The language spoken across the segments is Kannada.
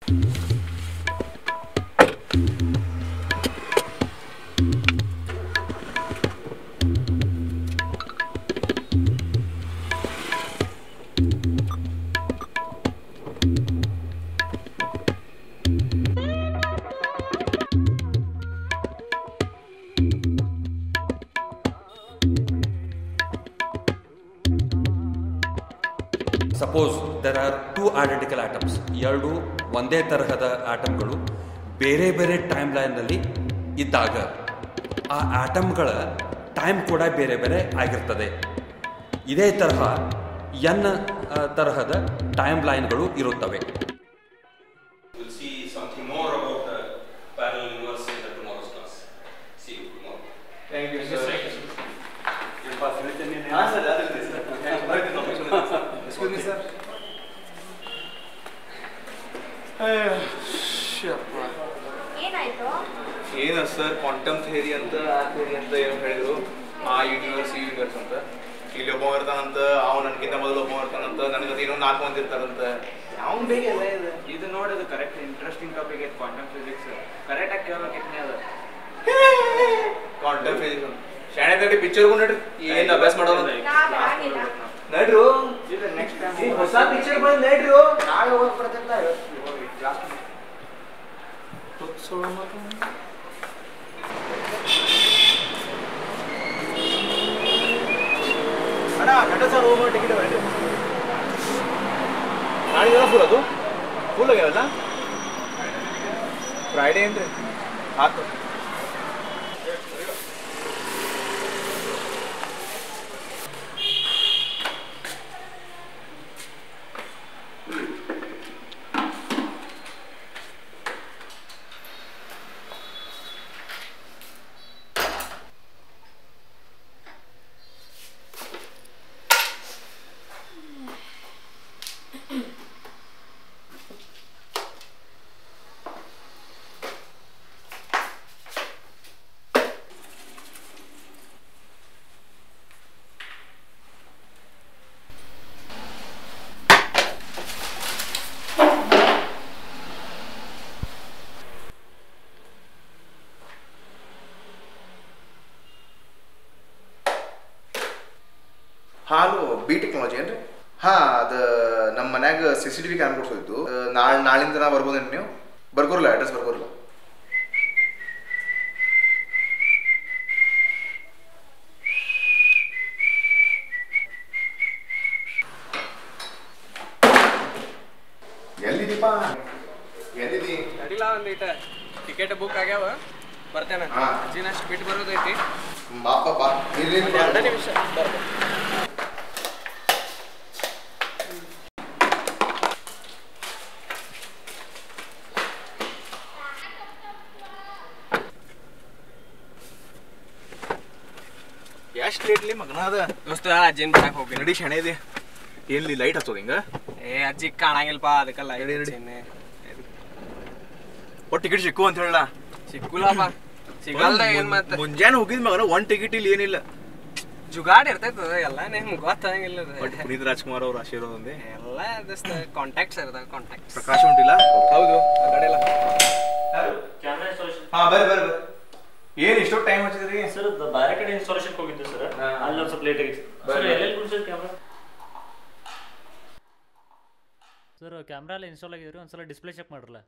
Suppose there are two identical atoms ಎರಡು ಒಂದೇ ತರಹದ ಆಟಮ್ಗಳು ಬೇರೆ ಬೇರೆ ಟೈಮ್ ಲೈನ್ನಲ್ಲಿ ಇದ್ದಾಗ ಆ ಆಟಮ್ಗಳ ಟೈಮ್ ಕೂಡ ಬೇರೆ ಬೇರೆ ಆಗಿರ್ತದೆ ಇದೇ ತರಹ ಎನ್ ಆ, ತರಹದ ಟೈಮ್ ಲೈನ್ಗಳು ಇರುತ್ತವೆ We'll see something more about the parallel universe in the tomorrow's class. See you tomorrow. Thank you sir excuse me sir ಏನಾಯ್ತು ಏನು ಸರ್ ಕ್ವಾಂಟಮ್ ಥಿಯರಿ ಅಂತ ಆ ಥಿಯರಿ ಅಂತ ಏನೋ ಹೇಳಿದ್ರು ಆ ಯೂನಿವರ್ಸ್ ಈ ಯೂನಿವರ್ಸ್ ಅಂತ ಇಲ್ಲಿ ಒಬ್ಬ ಇರ್ತಾನಂತ ಅವ್ನು ನನಗಿಂತ ಮೊದಲು ಒಬ್ಬ ಇರ್ತಾನಂತ ನನಗೆ ಏನೋ ನಾಲ್ಕು ಮಂದಿ ಇರ್ತಾರಂತ ಅವ್ನು ಬೇಗ ಎಲ್ಲ ಇದೆ ಇದು ನೋಡೋದು ಕರೆಕ್ಟ್ ಇಂಟ್ರೆಸ್ಟಿಂಗ್ ಟಾಪಿಕ್ ಐತೆ ಕ್ವಾಂಟಮ್ ಫಿಸಿಕ್ಸ್ ಕರೆಕ್ಟ್ ಆಗಿ ಕೇಳಬೇಕೈತೆ ಅದು ಕ್ವಾಂಟಮ್ ಫಿಸಿಕ್ಸ್ ಶಾಣೆ ತಡಿ ಪಿಕ್ಚರ್ ನೋಡ್ರಿ ಏನು ಅಭ್ಯಾಸ ಮಾಡೋದು ನಾವ್ ಆಗಿಲ್ಲ ನಡ್ರು ಇದು ನೆಕ್ಸ್ಟ್ ಟೈಮ್ ಈ ಹೊಸ ಪಿಕ್ಚರ್ ಬಂದು ನಡ್ರಿ ನಾಳೆ ಹೋಗಿ ಬರ್ತಿಲ್ಲ ಜಾಸ್ತಿ ಅಣ್ಣ ಗಂಟ ಸರ್ ಹೋಗೋ ಟಿಕೆಟ್ ಬೇಡ ನಾಳೆ ಫುಲ್ ಅದು ಫುಲ್ ಆಗ್ಯಾವಲ್ಲ ಫ್ರೈಡೇ ಏನ್ರಿ ಆತು ಹಾಲು ಬಿ ಟೆಕ್ನಾಲಜಿ ಏನ್ರಿ ಹಾಂ ಅದು ನಮ್ಮ ಮನ್ಯಾಗ ಸಿ ಸಿ ಟಿ ವಿ ಕ್ಯಾಮ್ ಕೊಡ್ಸೋದಿತ್ತು ನಾಳೆ ನಾಳಿಂದ ನಾ ಬರ್ಬೋದೇನು ನೀವು ಬರ್ಕೋರಲ್ಲ ಅಡ್ರೆಸ್ ಬರ್ಕೋರಲ್ಲ ಎಲ್ಲಿದೀಪ ಎಲ್ಲಿದಿ ನಡಿಲ್ಲ ಒಂದೈತ ಟಿಕೆಟ್ ಬುಕ್ ಆಗ್ಯಾವ ಬರ್ತೇನೆ ಹಾ. ಅಜ್ಜಿನಷ್ಟು ಬಿಟ್ಟು ಬರೋದೈತಿ ಬಾಪ ಬಾ ಇಲ್ಲಿ ಒಂದ್ ಎರಡೇ ನಿಮಿಷ ಬರ್ಬೇಕು ಎಷ್ಟು ಲೇಟ್ಲಿ ಮಗನ ಅದ ದೋಸ್ತ ಅಜ್ಜಿನ ಬರಕ್ ಹೋಗಿ ನಡಿ ಶಾಣೆ ಇದೆ ಏನ್ಲಿ ಲೈಟ್ ಹಚ್ಚೋದು ಹಿಂಗ ಏ ಅಜ್ಜಿ ಕಾಣಂಗಿಲ್ಪ ಅದಕ್ಕೆಲ್ಲ ನಡಿ, ನಡಿ. ಒಟ್ಟು ಟಿಕೆಟ್ ಸಿಕ್ಕು ಅಂತ ಹೇಳ ಸಿಕ್ಕುಲಪ್ಪ ಸಿಗಲ್ದ ಏನ್ ಮತ್ತ ಮುಂಜಾನೆ ಹೋಗಿದ್ ಮಗನ ಒನ್ ಟಿಕೆಟ್ ಇಲ್ಲಿ ಏನಿಲ್ಲ ಜುಗಾಡ್ ಇರ್ತೈತ ಎಲ್ಲ ನಿಮ್ಗೆ ಗೊತ್ತಾಗಂಗಿಲ್ಲ ಅದು. ಬಟ್ ಪುನೀತ್ ರಾಜ್ಕುಮಾರ್ ಅವ್ರ ಆಶೀರ್ವಾದ ಒಂದೇ ಎಲ್ಲ ದೋಸ್ತ ಕಾಂಟ್ಯಾಕ್ಟ್ಸ್ ಇರ್ತಾವ ಕಾಂಟ್ಯಾಕ್ಟ್ಸ್ ಪ್ರಕಾಶ್ ಹೊಂಟಿಲ್ಲ ಹೌದು ಕಡೆಲ್ಲ ಕ್ಯಾಮ್ರಾ ಇನ್ಸ್ಟಾಲೇಷನ್ ಹಾ ಬರ್ರಿ ಬರ್ರಿ ಬರ್ರಿ ಏನ್ ಇಷ್ಟೊತ್ತು ಟೈಮ್ ಹಚ್ಚಿದ್ರಿ ಸರ್ ಬೇರೆ ಕಡೆ ಇನ್ಸ್ಟಾಲೇಷನ್ ಹೋಗಿದ್ದೆ ಸರ್ ಹಾ. ಅಲ್ಲಿ ಒಂದು ಸ್ವಲ್ಪ ಲೇಟ್ ಆಗಿತ್ತು ಸರ್ ಬನ್ನಿ. ಎಲ್ಲೆಲ್ಲಿ ಕುಡಿಸಿದ ಕ್ಯಾಮ್ರಾ ಸರ್ ಕ್ಯಾಮ್ರಾ ಎಲ್ಲ ಇನ್ಸ್ಟಾಲ್ ಆಗಿದ್ರಿ ಒಂದ್ಸಲ ಡಿಸ್ಪ್ಲೇ ಚೆಕ್ ಮಾಡ್ರಲ್ಲ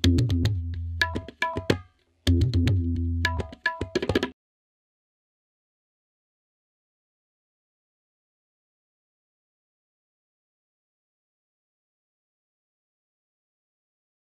ಸರ್